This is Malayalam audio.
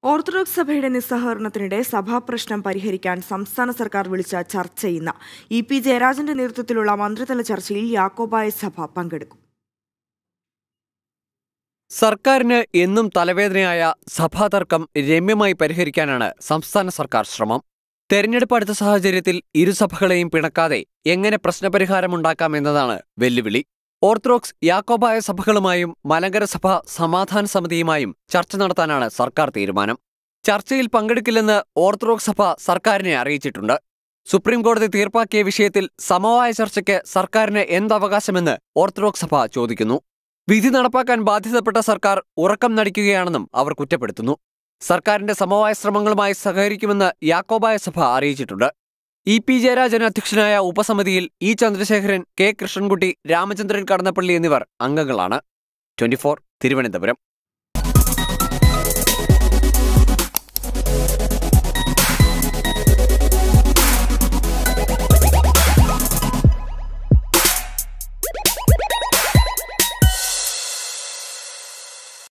ഓർത്തഡോക്സ് സഭയുടെ നിസ്സഹകരണത്തിനിടെ സഭാപ്രശ്നം പരിഹരിക്കാൻ സംസ്ഥാന സർക്കാർ വിളിച്ച ചർച്ച ഇന്ന് ഇ പി ജയരാജന്റെ നേതൃത്വത്തിലുള്ള മന്ത്രിതല ചർച്ചയിൽ യാക്കോബായ സഭ പങ്കെടുക്കും സർക്കാരിന് എന്നും തലവേദനയായ സഭാതർക്കം രമ്യമായി പരിഹരിക്കാനാണ് സംസ്ഥാന സർക്കാർ ശ്രമം തെരഞ്ഞെടുപ്പ് അടുത്ത സാഹചര്യത്തിൽ ഇരുസഭകളെയും പിണക്കാതെ എങ്ങനെ പ്രശ്നപരിഹാരമുണ്ടാക്കാമെന്നതാണ് വെല്ലുവിളി ഓർത്തഡോക്സ് യാക്കോബായ സഭകളുമായും മലങ്കര സഭ സമാധാന സമിതിയുമായും ചർച്ച നടത്താനാണ് സർക്കാർ തീരുമാനം ചർച്ചയിൽ പങ്കെടുക്കില്ലെന്ന് ഓർത്തഡോക്സ് സഭ സർക്കാരിനെ അറിയിച്ചിട്ടുണ്ട് സുപ്രീം കോടതി തീർപ്പാക്കിയ വിഷയത്തിൽ സമവായ ചർച്ചയ്ക്ക് സർക്കാരിന് എന്തവകാശമെന്ന് ഓർത്തഡോക്സ് സഭ ചോദിക്കുന്നു വിധി നടപ്പാക്കാൻ ബാധ്യതപ്പെട്ട സർക്കാർ ഉറക്കം നടിക്കുകയാണെന്നും അവർ കുറ്റപ്പെടുത്തുന്നു സർക്കാരിന്റെ സമവായ ശ്രമങ്ങളുമായി സഹകരിക്കുമെന്ന് യാക്കോബായ സഭ അറിയിച്ചിട്ടുണ്ട് ഇ പി ജയരാജൻ അധ്യക്ഷനായ ഉപസമിതിയിൽ ഇ ചന്ദ്രശേഖരൻ കെ കൃഷ്ണൻകുട്ടി രാമചന്ദ്രൻ കടന്നപ്പള്ളി എന്നിവർ അംഗങ്ങളാണ് ട്വന്റി തിരുവനന്തപുരം